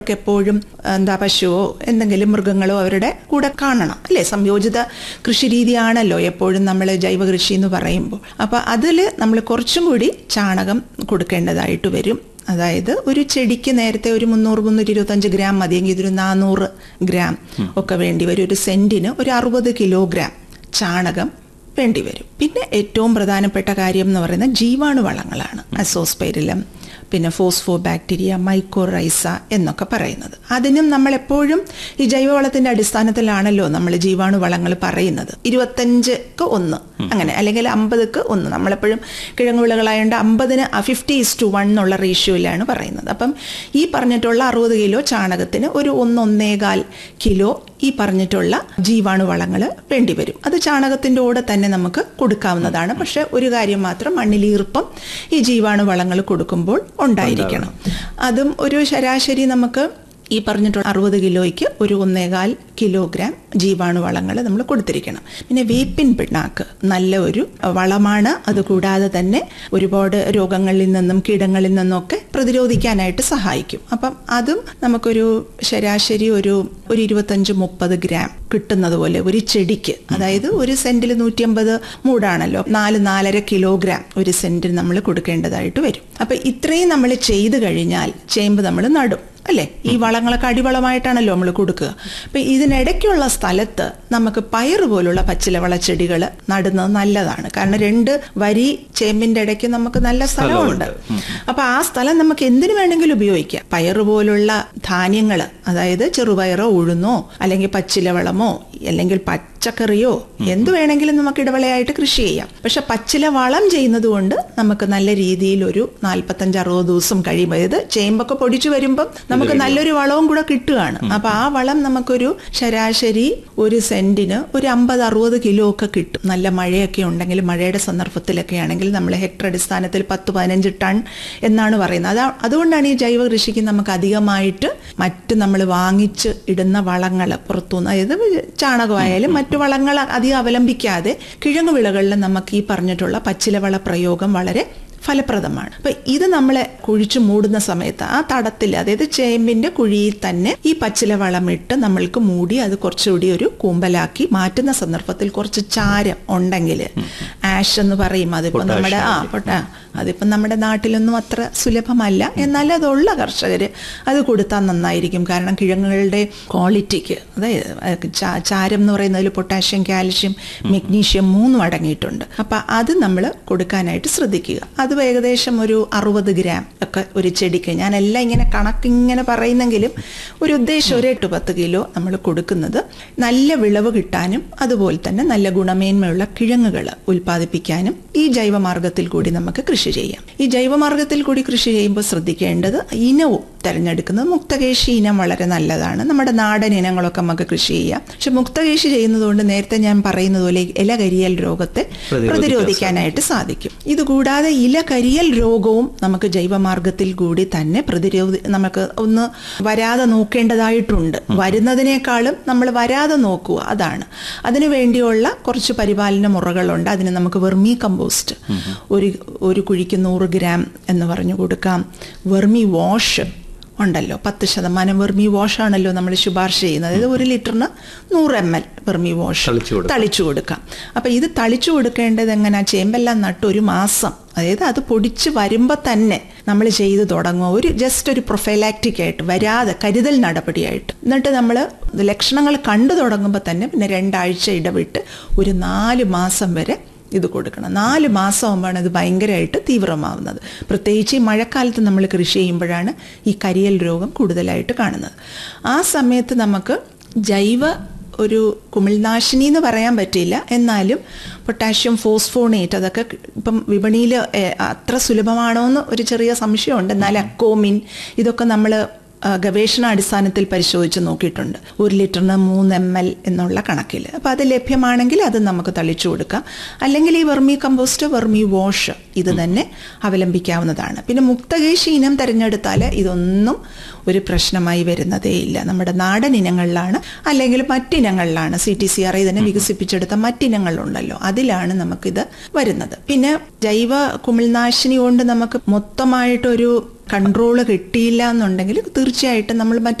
ഒക്കെ എപ്പോഴും എന്താ പശുവോ എന്തെങ്കിലും മൃഗങ്ങളോ അവരുടെ കൂടെ കാണണം അല്ലേ സംയോജിത കൃഷി രീതിയാണല്ലോ എപ്പോഴും നമ്മൾ ജൈവ കൃഷി എന്ന് പറയുമ്പോൾ അപ്പോൾ അതിൽ നമ്മൾ കുറച്ചും കൂടി ചാണകം കൊടുക്കേണ്ടതായിട്ട് വരും അതായത് ഒരു ചെടിക്ക് നേരത്തെ ഒരു മുന്നൂറ് മുന്നൂറ്റി ഇരുപത്തഞ്ച് ഗ്രാം മതിയെങ്കിൽ ഇതൊരു നാനൂറ് ഗ്രാം ഒക്കെ വേണ്ടി വരും ഒരു സെന്റിന് ഒരു അറുപത് കിലോഗ്രാം ചാണകം വേണ്ടി വരും പിന്നെ ഏറ്റവും പ്രധാനപ്പെട്ട കാര്യം എന്ന് പറയുന്നത് ജീവാണുവളങ്ങളാണ് അസോസ്പൈരിലം പിന്നെ ഫോസ്ഫോ ബാക്ടീരിയ മൈക്കോറൈസ എന്നൊക്കെ പറയുന്നത് അതിനും നമ്മൾ എപ്പോഴും ഈ ജൈവവളത്തിന്റെ അടിസ്ഥാനത്തിലാണല്ലോ നമ്മൾ ജീവാണുവളങ്ങൾ പറയുന്നത് ഇരുപത്തഞ്ച് ഒന്ന് അങ്ങനെ അല്ലെങ്കിൽ അമ്പതുക്ക് ഒന്ന് നമ്മളെപ്പോഴും കിഴങ്ങുവിളകളായതുകൊണ്ട് അമ്പതിന് ഫിഫ്റ്റി ഇസ് ടു വൺ എന്നുള്ള റേഷ്യോയിലാണ് പറയുന്നത് അപ്പം ഈ പറഞ്ഞിട്ടുള്ള അറുപത് കിലോ ചാണകത്തിന് ഒരു ഒന്നൊന്നേകാൽ കിലോ ഈ പറഞ്ഞിട്ടുള്ള ജീവാണുവളങ്ങൾ വേണ്ടിവരും അത് ചാണകത്തിൻ്റെ കൂടെ തന്നെ നമുക്ക് കൊടുക്കാവുന്നതാണ് പക്ഷെ ഒരു കാര്യം മാത്രം മണ്ണിൽ ഈർപ്പം ഈ ജീവാണുവളങ്ങൾ കൊടുക്കുമ്പോൾ ഉണ്ടായിരിക്കണം അതും ഒരു ശരാശരി നമുക്ക് ഈ പറഞ്ഞിട്ടുള്ള അറുപത് കിലോയ്ക്ക് ഒരു ഒന്നേകാൽ കിലോഗ്രാം ജീവാണുവളങ്ങൾ നമ്മൾ കൊടുത്തിരിക്കണം പിന്നെ വേപ്പിൻ പിണ്ണാക്ക് നല്ല ഒരു വളമാണ് അതുകൂടാതെ തന്നെ ഒരുപാട് രോഗങ്ങളിൽ നിന്നും കീടങ്ങളിൽ നിന്നൊക്കെ പ്രതിരോധിക്കാനായിട്ട് സഹായിക്കും അപ്പം അതും നമുക്കൊരു ശരാശരി ഒരു ഒരു ഇരുപത്തഞ്ച് മുപ്പത് ഗ്രാം കിട്ടുന്നത് പോലെ ഒരു ചെടിക്ക് അതായത് ഒരു സെന്റിൽ നൂറ്റിയമ്പത് മൂടാണല്ലോ നാല് നാലര കിലോഗ്രാം ഒരു സെന്റിൽ നമ്മൾ കൊടുക്കേണ്ടതായിട്ട് വരും അപ്പൊ ഇത്രയും നമ്മൾ ചെയ്തു കഴിഞ്ഞാൽ ചേമ്പ് നമ്മൾ നടും അല്ലേ ഈ വളങ്ങളൊക്കെ അടിവളമായിട്ടാണല്ലോ നമ്മൾ കൊടുക്കുക അപ്പൊ ഇതിനിടയ്ക്കുള്ള സ്ഥലത്ത് നമുക്ക് പയറ് പോലുള്ള പച്ചിലവള ചെടികൾ നടുന്നത് നല്ലതാണ് കാരണം രണ്ട് വരി ചേമ്പിന്റെ ഇടയ്ക്ക് നമുക്ക് നല്ല സ്ഥലമുണ്ട് അപ്പൊ ആ സ്ഥലം നമുക്ക് എന്തിനു വേണമെങ്കിലും ഉപയോഗിക്കാം പയറ് പോലുള്ള ധാന്യങ്ങൾ അതായത് ചെറുപയറോ ഉഴുന്നോ അല്ലെങ്കിൽ പച്ചിലവളമോ അല്ലെങ്കിൽ പച്ചക്കറിയോ എന്ത് വേണമെങ്കിലും നമുക്ക് ഇടവേളയായിട്ട് കൃഷി ചെയ്യാം പക്ഷെ പച്ചില വളം ചെയ്യുന്നത് കൊണ്ട് നമുക്ക് നല്ല രീതിയിൽ ഒരു നാൽപ്പത്തഞ്ച് അറുപത് ദിവസം കഴിയുമ്പോൾ അതായത് ചേമ്പൊക്കെ പൊടിച്ചു വരുമ്പം നമുക്ക് നല്ലൊരു വളവും കൂടെ കിട്ടുകയാണ് അപ്പൊ ആ വളം നമുക്കൊരു ശരാശരി ഒരു സെന്റിന് ഒരു അമ്പത് അറുപത് കിലോ ഒക്കെ കിട്ടും നല്ല മഴയൊക്കെ ഉണ്ടെങ്കിൽ മഴയുടെ സന്ദർഭത്തിലൊക്കെ ആണെങ്കിൽ നമ്മൾ ഹെക്ടർ അടിസ്ഥാനത്തിൽ പത്ത് പതിനഞ്ച് ടൺ എന്നാണ് പറയുന്നത് അതാ അതുകൊണ്ടാണ് ഈ ജൈവ കൃഷിക്ക് നമുക്ക് അധികമായിട്ട് മറ്റ് നമ്മൾ വാങ്ങിച്ച് ഇടുന്ന വളങ്ങൾ പുറത്തുനിന്ന് അതായത് ചാണകമായാലും മറ്റു വളങ്ങൾ അധികം അവലംബിക്കാതെ കിഴങ്ങു വിളകളിൽ നമുക്ക് ഈ പറഞ്ഞിട്ടുള്ള പച്ചിലവള പ്രയോഗം വളരെ ഫലപ്രദമാണ് അപ്പൊ ഇത് നമ്മളെ കുഴിച്ചു മൂടുന്ന സമയത്ത് ആ തടത്തിൽ അതായത് ചേമ്പിന്റെ കുഴിയിൽ തന്നെ ഈ പച്ചില വളമിട്ട് നമ്മൾക്ക് മൂടി അത് കുറച്ചുകൂടി ഒരു കൂമ്പലാക്കി മാറ്റുന്ന സന്ദർഭത്തിൽ കുറച്ച് ചാരം ഉണ്ടെങ്കിൽ ആഷ് എന്ന് പറയും അതിപ്പോ നമ്മുടെ ആ പൊട്ടാ അതിപ്പം നമ്മുടെ നാട്ടിലൊന്നും അത്ര സുലഭമല്ല എന്നാൽ അതുള്ള കർഷകർ അത് കൊടുത്താൽ നന്നായിരിക്കും കാരണം കിഴങ്ങുകളുടെ ക്വാളിറ്റിക്ക് അതായത് ചാരം എന്ന് പറയുന്നതിൽ പൊട്ടാഷ്യം കാൽഷ്യം മെഗ്നീഷ്യം മൂന്നും അടങ്ങിയിട്ടുണ്ട് അപ്പം അത് നമ്മൾ കൊടുക്കാനായിട്ട് ശ്രദ്ധിക്കുക അത് ഏകദേശം ഒരു അറുപത് ഗ്രാം ഒക്കെ ഒരു ചെടിക്ക് ഞാൻ എല്ലാം ഇങ്ങനെ കണക്കിങ്ങനെ പറയുന്നെങ്കിലും ഒരു ഉദ്ദേശം ഒരു എട്ട് പത്ത് കിലോ നമ്മൾ കൊടുക്കുന്നത് നല്ല വിളവ് കിട്ടാനും അതുപോലെ തന്നെ നല്ല ഗുണമേന്മയുള്ള കിഴങ്ങുകൾ ഉൽപ്പാദിപ്പിക്കാനും ഈ ജൈവമാർഗത്തിൽ കൂടി നമുക്ക് കൃഷി ചെയ്യാം ഈ ജൈവമാർഗത്തിൽ കൂടി കൃഷി ചെയ്യുമ്പോൾ ശ്രദ്ധിക്കേണ്ടത് ഇനവും തിരഞ്ഞെടുക്കുന്നത് മുക്തകേശി ഇനം വളരെ നല്ലതാണ് നമ്മുടെ നാടൻ ഇനങ്ങളൊക്കെ നമുക്ക് കൃഷി ചെയ്യാം പക്ഷെ മുക്തകേശി ചെയ്യുന്നതുകൊണ്ട് നേരത്തെ ഞാൻ പറയുന്നത് പോലെ ഇല കരിയൽ രോഗത്തെ പ്രതിരോധിക്കാനായിട്ട് സാധിക്കും ഇതുകൂടാതെ ഇല കരിയൽ രോഗവും നമുക്ക് ജൈവമാർഗത്തിൽ കൂടി തന്നെ പ്രതിരോധി നമുക്ക് ഒന്ന് വരാതെ നോക്കേണ്ടതായിട്ടുണ്ട് വരുന്നതിനേക്കാളും നമ്മൾ വരാതെ നോക്കുക അതാണ് അതിനു വേണ്ടിയുള്ള കുറച്ച് പരിപാലന മുറകളുണ്ട് അതിന് നമുക്ക് വെർമി കമ്പോസ്റ്റ് ഒരു ഒരു കുഴിക്ക് നൂറ് ഗ്രാം എന്ന് പറഞ്ഞു കൊടുക്കാം വെർമി വാഷ് ഉണ്ടല്ലോ പത്ത് ശതമാനം വെർമി വാഷ് ആണല്ലോ നമ്മൾ ശുപാർശ ചെയ്യുന്നത് അതായത് ഒരു ലിറ്ററിന് നൂറ് എം എൽ വെർമി വാഷ് തളിച്ചു കൊടുക്കാം അപ്പൊ ഇത് തളിച്ചു കൊടുക്കേണ്ടത് എങ്ങനെയാ ചേമ്പെല്ലാം നട്ട് ഒരു മാസം അതായത് അത് പൊടിച്ച് വരുമ്പോൾ തന്നെ നമ്മൾ ചെയ്തു തുടങ്ങുക ഒരു ജസ്റ്റ് ഒരു പ്രൊഫൈലാക്റ്റിക് ആയിട്ട് വരാതെ കരുതൽ നടപടിയായിട്ട് എന്നിട്ട് നമ്മൾ ലക്ഷണങ്ങൾ കണ്ടു തുടങ്ങുമ്പോൾ തന്നെ പിന്നെ രണ്ടാഴ്ച ഇടവിട്ട് ഒരു നാല് മാസം വരെ ഇത് കൊടുക്കണം നാല് മാസമാകുമ്പോഴാണ് ഇത് ഭയങ്കരമായിട്ട് തീവ്രമാവുന്നത് പ്രത്യേകിച്ച് ഈ മഴക്കാലത്ത് നമ്മൾ കൃഷി ചെയ്യുമ്പോഴാണ് ഈ കരിയൽ രോഗം കൂടുതലായിട്ട് കാണുന്നത് ആ സമയത്ത് നമുക്ക് ജൈവ ഒരു കുമിൾനാശിനി എന്ന് പറയാൻ പറ്റില്ല എന്നാലും പൊട്ടാഷ്യം ഫോസ്ഫോണേറ്റ് അതൊക്കെ ഇപ്പം വിപണിയിൽ അത്ര സുലഭമാണോ എന്ന് ഒരു ചെറിയ സംശയമുണ്ട് എന്നാൽ അക്കോമിൻ ഇതൊക്കെ നമ്മൾ ഗവേഷണാടിസ്ഥാനത്തിൽ പരിശോധിച്ച് നോക്കിയിട്ടുണ്ട് ഒരു ലിറ്ററിന് മൂന്ന് എം എൽ എന്നുള്ള കണക്കിൽ അപ്പോൾ അത് ലഭ്യമാണെങ്കിൽ അത് നമുക്ക് തളിച്ചു കൊടുക്കാം അല്ലെങ്കിൽ ഈ വെർമി കമ്പോസ്റ്റ് വെർമി വാഷ് ഇത് തന്നെ അവലംബിക്കാവുന്നതാണ് പിന്നെ മുക്തകേശി ഇനം തിരഞ്ഞെടുത്താൽ ഇതൊന്നും ഒരു പ്രശ്നമായി വരുന്നതേ ഇല്ല നമ്മുടെ നാടൻ ഇനങ്ങളിലാണ് അല്ലെങ്കിൽ മറ്റിനങ്ങളിലാണ് C T C R I തന്നെ വികസിപ്പിച്ചെടുത്ത മറ്റിനങ്ങളുണ്ടല്ലോ അതിലാണ് നമുക്കിത് വരുന്നത് പിന്നെ ജൈവ കുമിൾനാശിനി കൊണ്ട് നമുക്ക് മൊത്തമായിട്ടൊരു കൺട്രോൾ കിട്ടിയില്ല എന്നുണ്ടെങ്കിൽ തീർച്ചയായിട്ടും നമ്മൾ മറ്റ്